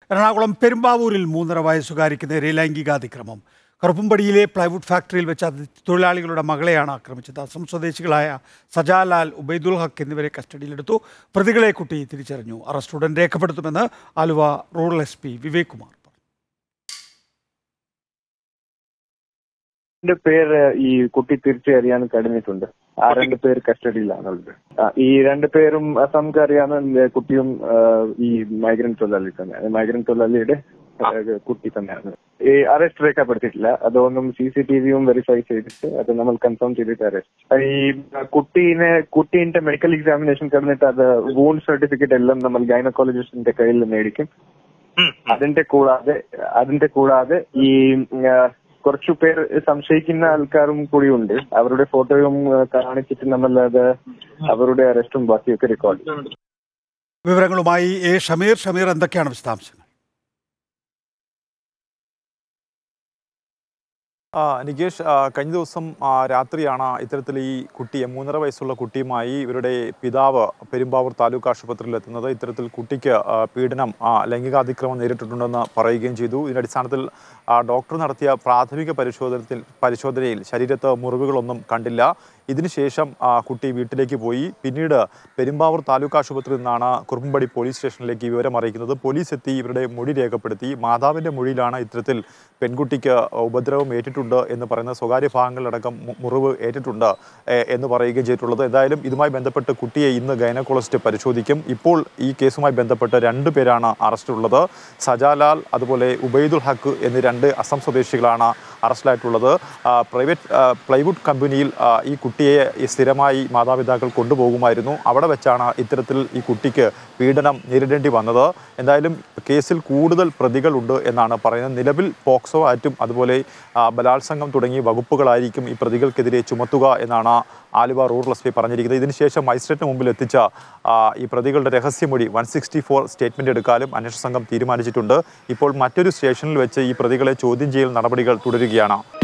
എറണാകുളം പെരുമ്പാവൂരിൽ മൂന്നര വയസ്സുകാരിക്ക് നേരെ ലൈംഗികാതിക്രമം കറുപ്പുംപടിയിലെ പ്ലൈവുഡ് ഫാക്ടറിയിൽ വെച്ച് അതിഥി തൊഴിലാളികളുടെ മകളെയാണ് ആക്രമിച്ചത് അസം സ്വദേശികളായ സജാലാൽ ഉബൈദുൽ ഹക്ക് എന്നിവരെ കസ്റ്റഡിയിലെടുത്തു പ്രതികളെ കുട്ടി തിരിച്ചറിഞ്ഞു അറസ്റ്റ് ഉടൻ രേഖപ്പെടുത്തുമെന്ന് Aluva rural S P Vivek Kumar പറഞ്ഞു രണ്ട് പേര് ഈ കുട്ടി തിരിച്ചറിയാൻ കഴിഞ്ഞിട്ടുണ്ട് ആ രണ്ട് പേര് കസ്റ്റഡിയിലാണുള്ളത് ആ, ഈ രണ്ട് പേരും നമുക്ക് അറിയാവുന്ന കുട്ടിയും ആ, ഈ മൈഗ്രന്റ് തൊഴിലാളി തന്നെയാണ് മൈഗ്രന്റ് തൊഴിലാളിയുടെ ആ, കുട്ടി തന്നെയാണ് ഈ അറസ്റ്റ് രേഖപ്പെടുത്തിയിട്ടില്ല അതൊന്നും സി സി ടി വിയും വെരിഫൈ ചെയ്തിട്ട് അത് നമ്മൾ കൺഫേം ചെയ്തിട്ട് അറസ്റ്റ് ഈ കുട്ടീനെ കുട്ടീന്റെ മെഡിക്കൽ എക്സാമിനേഷൻ കഴിഞ്ഞിട്ട് അത് വൂണ്ട് സർട്ടിഫിക്കറ്റ് എല്ലാം നമ്മൾ ഗൈനക്കോളജിസ്റ്റിന്റെ കയ്യിൽ മേടിക്കും അതിന്റെ കൂടാതെ അതിന്റെ കൂടാതെ ഈ ആ, കുറച്ചു പേർ സംശയിക്കുന്ന ആൾക്കാരും കൂടിയുണ്ട് അവരുടെ ഫോട്ടോയും ആ, കാണിച്ചിട്ട് നമ്മൾ അത് അവരുടെ അറസ്റ്റും ബാക്കിയൊക്കെ റെക്കോർഡ് ചെയ്യും വിവരങ്ങളുമായി എ ഷമീർ ഷമീർ എന്തൊക്കെയാണ് വിശദാംശങ്ങൾ ആ, നികേഷ് ആ, കഴിഞ്ഞ ദിവസം ആ, രാത്രിയാണ് ഇത്തരത്തിൽ ഈ കുട്ടിയെ മൂന്നര വയസ്സുള്ള കുട്ടിയുമായി ഇവരുടെ പിതാവ് പെരുമ്പാവൂർ താലൂക്ക് ആശുപത്രിയിൽ എത്തുന്നത് ഇത്തരത്തിൽ കുട്ടിക്ക് ആ, പീഡനം ആ, ലൈംഗികാതിക്രമം നേരിട്ടിട്ടുണ്ടെന്ന് പറയുകയും ചെയ്തു ഇതിന്റെ അടിസ്ഥാനത്തിൽ ആ, ഡോക്ടർ നടത്തിയ പ്രാഥമിക പരിശോധനത്തിൽ പരിശോധനയിൽ ശരീരത്ത് മുറിവുകളൊന്നും കണ്ടില്ല ഇതിനുശേഷം ആ, കുട്ടി വീട്ടിലേക്ക് പോയി പിന്നീട് പെരുമ്പാവൂർ താലൂക്ക് ആശുപത്രിയിൽ നിന്നാണ് കുറുമ്പടി പോലീസ് സ്റ്റേഷനിലേക്ക് ഈ വിവരം അറിയിക്കുന്നത് പോലീസ് എത്തി ഇവരുടെ മൊഴി രേഖപ്പെടുത്തി മാതാവിന്റെ മൊഴിയിലാണ് ഇത്തരത്തിൽ പെൺകുട്ടിക്ക് ഉപദ്രവം ഏറ്റിട്ടുണ്ട് എന്ന് പറയുന്ന സ്വകാര്യ ഭാഗങ്ങളിലടക്കം മു- മുറിവ് ഏറ്റിട്ടുണ്ട് എ, എന്ന് പറയുകയും ചെയ്തിട്ടുള്ളത് എന്തായാലും ഇതുമായി ബന്ധപ്പെട്ട് കുട്ടിയെ ഇന്ന് ഗൈനക്കോളജിസ്റ്റ് പരിശോധിക്കും ഇപ്പോൾ ഈ കേസുമായി ബന്ധപ്പെട്ട് രണ്ട് പേരാണ് അറസ്റ്റിലുള്ളത് സജാലാൽ അതുപോലെ ഉബൈദുൽ ഹക്ക് എന്നീ രണ്ട് അസം സ്വദേശികളാണ് അറസ്റ്റിലായിട്ടുള്ളത് ആ, പ്രൈവറ്റ് ആ, പ്ലൈവുഡ് കമ്പനിയിൽ ആ, ഈ കുട്ടിയെ ഈ സ്ഥിരമായി മാതാപിതാക്കൾ കൊണ്ടുപോകുമായിരുന്നു അവിടെ വെച്ചാണ് ഇത്തരത്തിൽ ഈ കുട്ടിക്ക് പീഡനം നേരിടേണ്ടി വന്നത് എന്തായാലും കേസിൽ കൂടുതൽ പ്രതികളുണ്ട് എന്നാണ് പറയുന്നത് നിലവിൽ പോക്സോ ആക്റ്റും അതുപോലെ ആ, ബലാത്സംഗം തുടങ്ങിയ വകുപ്പുകളായിരിക്കും ഈ പ്രതികൾക്കെതിരെ ചുമത്തുക എന്നാണ് ആലുവ റൂറൽ എസ് പി പറഞ്ഞിരിക്കുന്നത് ഇതിനുശേഷം മജിസ്ട്രേറ്റിന് മുമ്പിൽ എത്തിച്ച ആ, ഈ പ്രതികളുടെ രഹസ്യമൊഴി വൺ സിക്സ്റ്റി ഫോർ സ്റ്റേറ്റ്മെന്റ് എടുക്കാനും അന്വേഷണ സംഘം തീരുമാനിച്ചിട്ടുണ്ട് ഇപ്പോൾ മറ്റൊരു സ്റ്റേഷനിൽ വെച്ച് ഈ പ്രതികളെ ചോദ്യം ചെയ്യൽ നടപടികൾ തുടരുകയാണ്